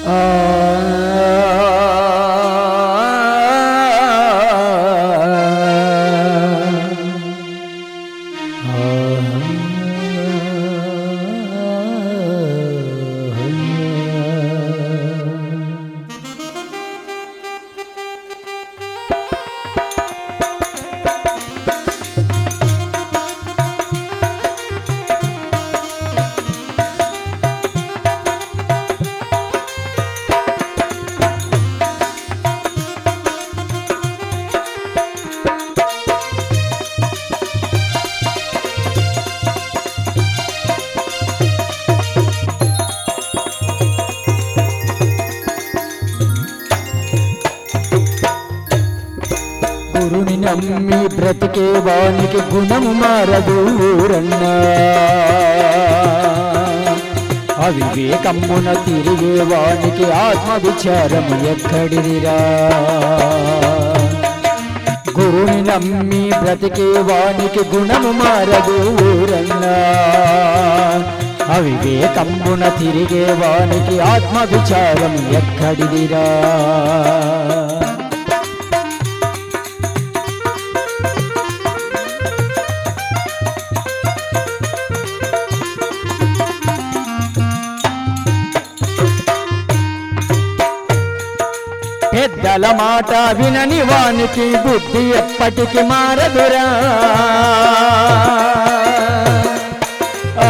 గురుని నమ్మి బ్రతికే వానికి గుణము మారదు ఊరన్నా అవివేకమ్మున తిరిగే వానికి ఆత్మ విచారము ఎక్కడిదిరా గురుని నమ్మి బ్రతికే వానికి గుణము మారదు ఊరన్నా అవివేకమ్మున తిరిగే వానికి ఆత్మ విచారం ఎక్కడిదిరా పెద్దల మాట వినని వానికి బుద్ధి ఎప్పటికి మారదురా ఆ.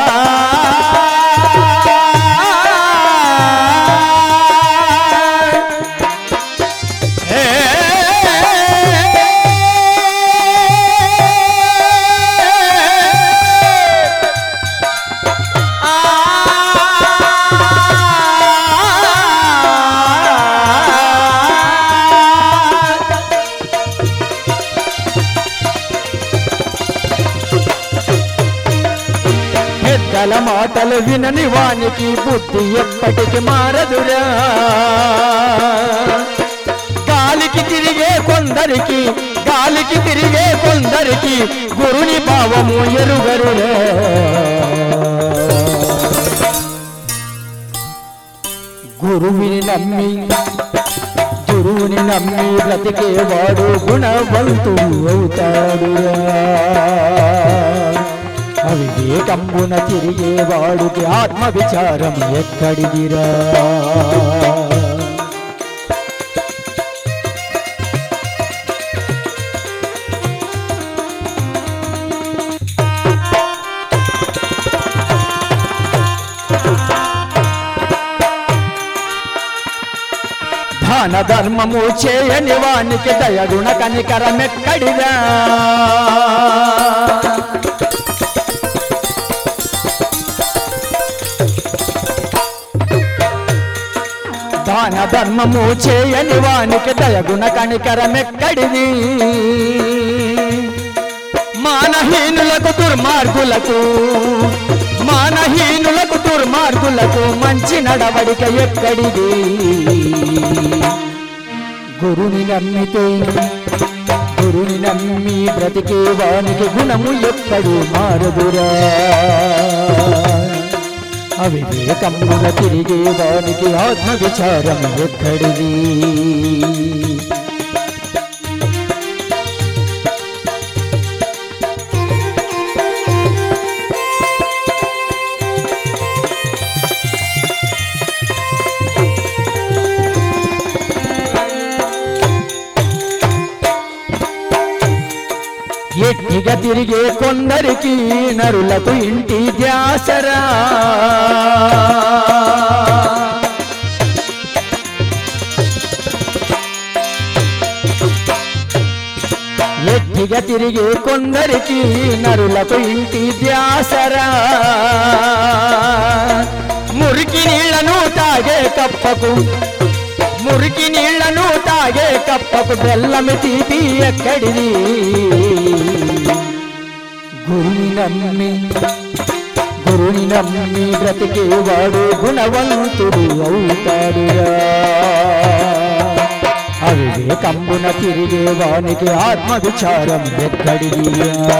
పెద్దల మాటలు వినని వానికి బుద్ధి ఎప్పటికి మారదురా గాలికి తిరిగే కొందరికి గాలికి తిరిగే కొందరికి గురుని భావము ఎరుగరురా గురువుని నమ్మి గురువుని నమ్మి బ్రతికేవాడు గుణవంతుడు అవుతాడురా అవివేకంబున తిరిగేవాడికి ఆత్మ విచారం ఎక్కడిదిరా దాన ధర్మము చేయని వానికి దయగుణ కనికరమెక్కడిరా దాన ధర్మము చేయని వానికి దయగుణ కనికరమెక్కడిది మానహీనులకు దుర్మార్గులకు మానహీనులకు దుర్మార్గులకు మంచి నడవడిక ఎక్కడిది గురుని నమ్మితే గురుని నమ్మి బ్రతికే వానికి గుణము ఎక్కడు మారదురా అవివేకమ్మున తిరిగే వానికి ఆత్మ విచారం ఎక్కడిది ఎట్టిగా తిరిగే కొందరికి నరులకు ఇంటి ధ్యాసరా ఎట్టిగా తిరిగే కొందరికి నరులకు ఇంటి ధ్యాసరా మురికి నీళ్లను తాగే కప్పకు మురికి నీళ్లను తాగే కప్పకు బెల్లమి తీపి ఎక్కడిది గురుని నమ్మి గురుని నమ్మి బ్రతికేవాడు గుణవంతుడు అవుతాడురా అవివేకంబున తిరిగేవానికి ఆత్మ విచారం ఎక్కడిదిరా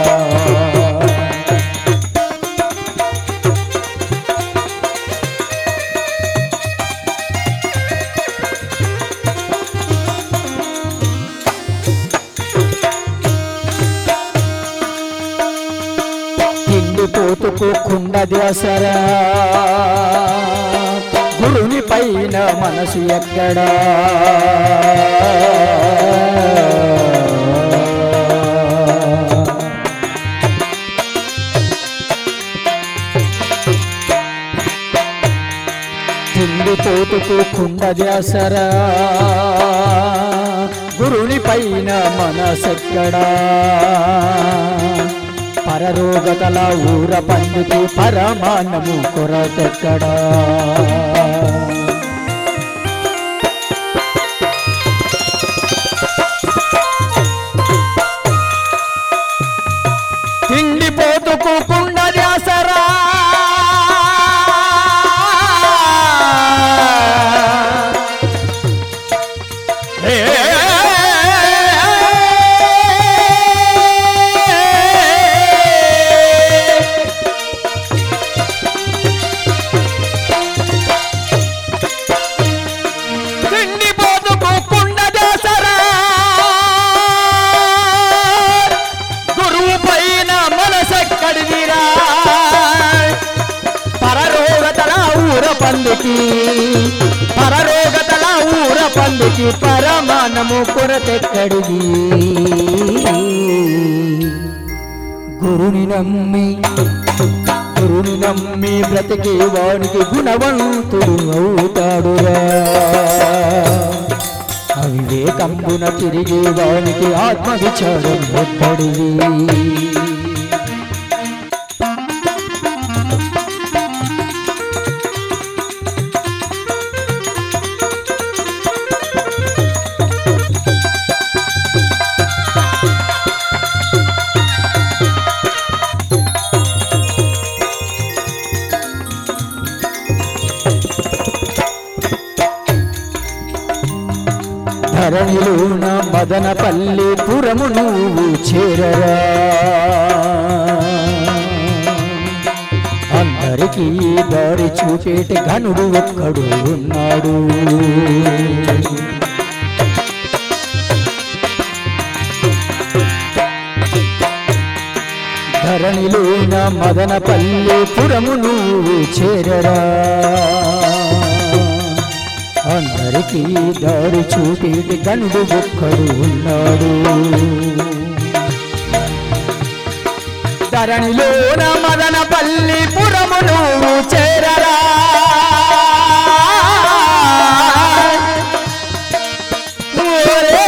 తిండిపోతుకు కుండ దేసరా గురుని పైన మనసు ఎక్కడా తిండిపోతుకు కుండ దేసరా గురుని పైన మనసెక్కడా పరరోగతల ఊర పండుకి పరమాన్నము కొరతెక్కడా తిండిపోతుకు కుండ దేసరా తిండిపోతుకు కుండ దేసరా గురువు పైన మనసెక్కడిదిరా పరరోగతల ఊర పందుకి పరరోగతల ఊర పందుకి పరమానము కొరతెక్కడిది గురుని నమ్మి గురుని నమ్మి బ్రతికి వానికి గుణవంతుడు అవుతాడురా అవివేకంబున తిరిగి వానికి ఆత్మ విచారం ఎక్కడిది ధరణిలోన మదనపల్లి పురము నువ్వు చేరరా అందరికీ దారి చూపేటి ఘనుడు ఒక్కడు ఉన్నాడు ధరణిలోన మదనపల్లి పురము నువ్వు చేరరా అందరికీ దారి చూపేటి గనుడు ఒక్కడు ఉన్నాడు ధరణిలోన మదనపల్లి పురము నువ్వు చేరరా ఓరే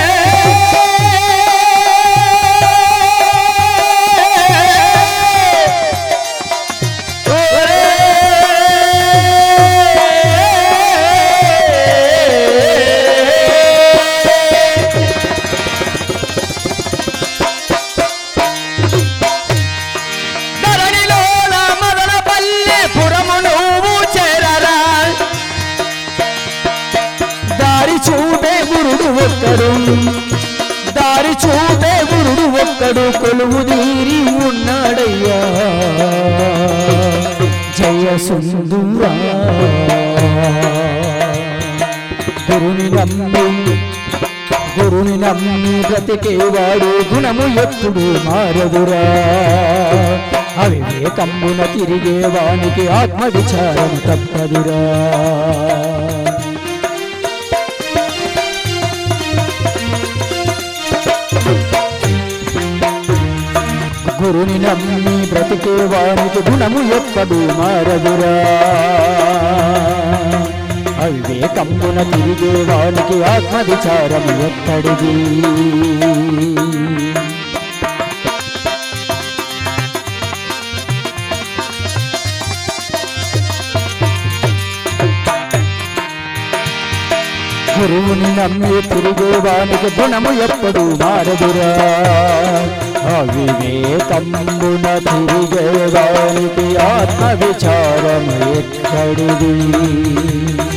ధరణిలోన మదనపల్లి పురము నువ్వు చేరరా దారి చూపే గురుడు ఒక్కడు దారి చూపే గురుడు ఒక్కడు కొలువు తీరి ఉన్నాడయ్యా జయ సుందురా గురుని నమ్మి గురుని నమ్మి బ్రతికేవాడు గుణము ఎప్పుడు మారదురా అవివేకంబున తిరిగేవానికి ఆత్మ విచారం తప్పదురా గురుని నమ్మి బ్రతికేవానికి గుణము ఎప్పుడు మారదురా అవివేకంబున తిరిగేవానికి ఆత్మ విచారం ఎక్కడిది గురువుని నమ్మి తిరిగేవానికి గుణము ఎప్పుడు మారదురా అవివేకంబున తిరిగేవానికి ఆత్మ విచారం ఎక్కడిది